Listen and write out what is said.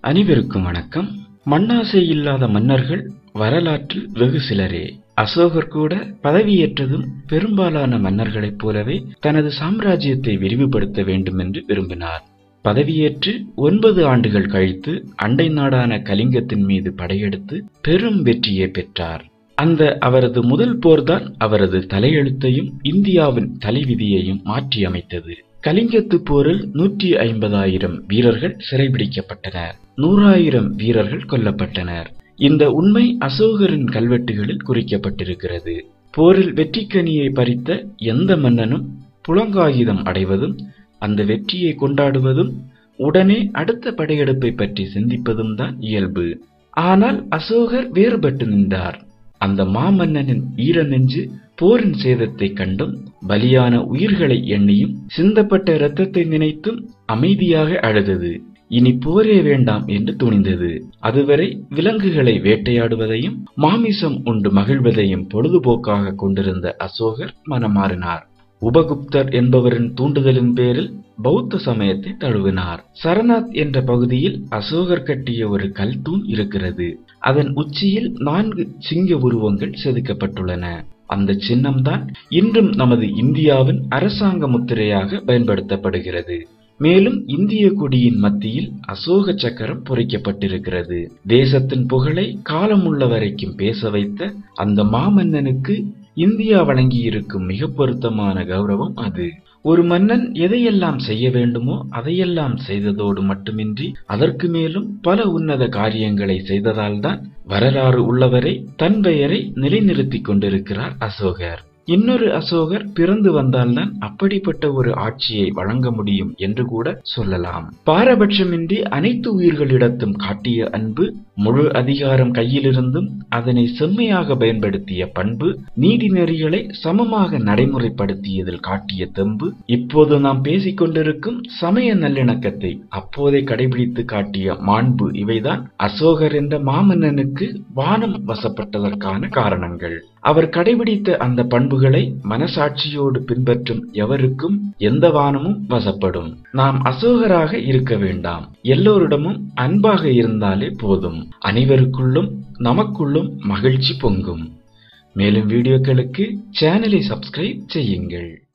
அனைவருக்கும் வணக்கம் மண்ணாசை இல்லாத மன்னர்கள் வரலாற்றில் வெகு சிலரே அசோகர் கூட பதவியேற்றதும் பெரும்பாலான மன்னர்களைப் போலவே தனது சாம்ராஜ்யத்தை விரிவுபடுத்த வேண்டும் என்று விரும்பினார் பதவியேற்று ஒன்பது ஆண்டுகள் கழித்து அண்டை நாடான கலிங்கத்தின் மீது படையெடுத்து பெரும் வெற்றியை பெற்றார் அந்த அவரது முதல் போர்தான் அவரது தலையெழுத்தையும் இந்தியாவின் தலைவிதியையும் மாற்றியமைத்தது கலிங்கத்து போரில் நூற்றி ஐம்பதாயிரம் வீரர்கள் சிறைபிடிக்கப்பட்டனர் நூறாயிரம் வீரர்கள் கொல்லப்பட்டனர் இந்த உண்மை அசோகரின் கல்வெட்டுகளில் குறிக்கப்பட்டிருக்கிறது போரில் வெற்றிக்கனியை பறித்த எந்த மன்னனும் புலங்காயுதம் அடைவதும் அந்த வெற்றியை கொண்டாடுவதும் உடனே அடுத்த படையெடுப்பை பற்றி சிந்திப்பதும் தான் இயல்பு ஆனால் அசோகர் வேறுபட்டு நின்றார் அந்த மாமன்னனின் ஈர நெஞ்சு போரின் சேதத்தை கண்டும் பலியான உயிர்களை எண்ணியும் சிந்தப்பட்ட இரத்தத்தை நினைத்தும் அமைதியாக அழுதது இனி போரே வேண்டாம் என்று துணிந்தது அதுவரை விலங்குகளை வேட்டையாடுவதையும் மாமிசம் உண்டு மகிழ்வதையும் பொழுதுபோக்காக கொண்டிருந்த அசோகர் மனமாறினார் உபகுப்தர் என்பவரின் தூண்டுதலின் பேரில் பௌத்த சமயத்தை தழுவினார் சரநாத் என்ற பகுதியில் அசோகர் கட்டிய ஒரு கல் தூண் இருக்கிறது அதன் உச்சியில் நான்கு சிங்க உருவங்கள் செதுக்கப்பட்டுள்ளன அந்த சின்னம்தான் இன்றும் நமது இந்தியாவின் அரசாங்க முத்திரையாக பயன்படுத்தப்படுகிறது மேலும் இந்திய கொடியின் மத்தியில் அசோக சக்கரம் பொறிக்கப்பட்டிருக்கிறது தேசத்தின் புகழை காலமுள்ள வரைக்கும் பேச வைத்த அந்த மாமன்னனுக்கு இந்தியா வழங்கியிருக்கும் மிக பொருத்தமான கௌரவம் அது ஒரு மன்னன் எதையெல்லாம் செய்ய வேண்டுமோ அதையெல்லாம் செய்ததோடு மட்டுமின்றி அதற்கு மேலும் பல உன்னத காரியங்களை செய்ததால்தான் வரலாறு உள்ளவரை தன் பெயரை நிலைநிறுத்திக் கொண்டிருக்கிறார் அசோகர் இன்னொரு அசோகர் பிறந்து வந்தால்தான் அப்படிப்பட்ட ஒரு ஆட்சியை வழங்க முடியும் என்று கூட சொல்லலாம் பாரபட்சமின்றி அனைத்து உயிர்களிடத்தும் காட்டிய அன்பு முழு அதிகாரம் கையிலிருந்தும் அதனை செம்மையாக பயன்படுத்திய பண்பு நீதி நெறிகளை சமமாக நடைமுறைப்படுத்தியதில் காட்டிய தெம்பு இப்போது நாம் பேசிக் கொண்டிருக்கும் சமய நல்லிணக்கத்தை அப்போதே கடைபிடித்து காட்டிய மாண்பு இவைதான் அசோகர் என்ற மாமன்னனுக்கு வானம் வசப்பட்டதற்கான காரணங்கள் அவர் கடைபிடித்த அந்த பண்புகளை மனசாட்சியோடு பின்பற்றும் எவருக்கும் எந்த வானமும் வசப்படும் நாம் அசோகராக இருக்க வேண்டாம் எல்லோரிடமும் அன்பாக இருந்தாலே போதும் அனைவருக்குள்ளும் நமக்குள்ளும் மகிழ்ச்சி பொங்கும் மேலும் வீடியோக்களுக்கு சேனலை சப்ஸ்கிரைப் செய்யுங்கள்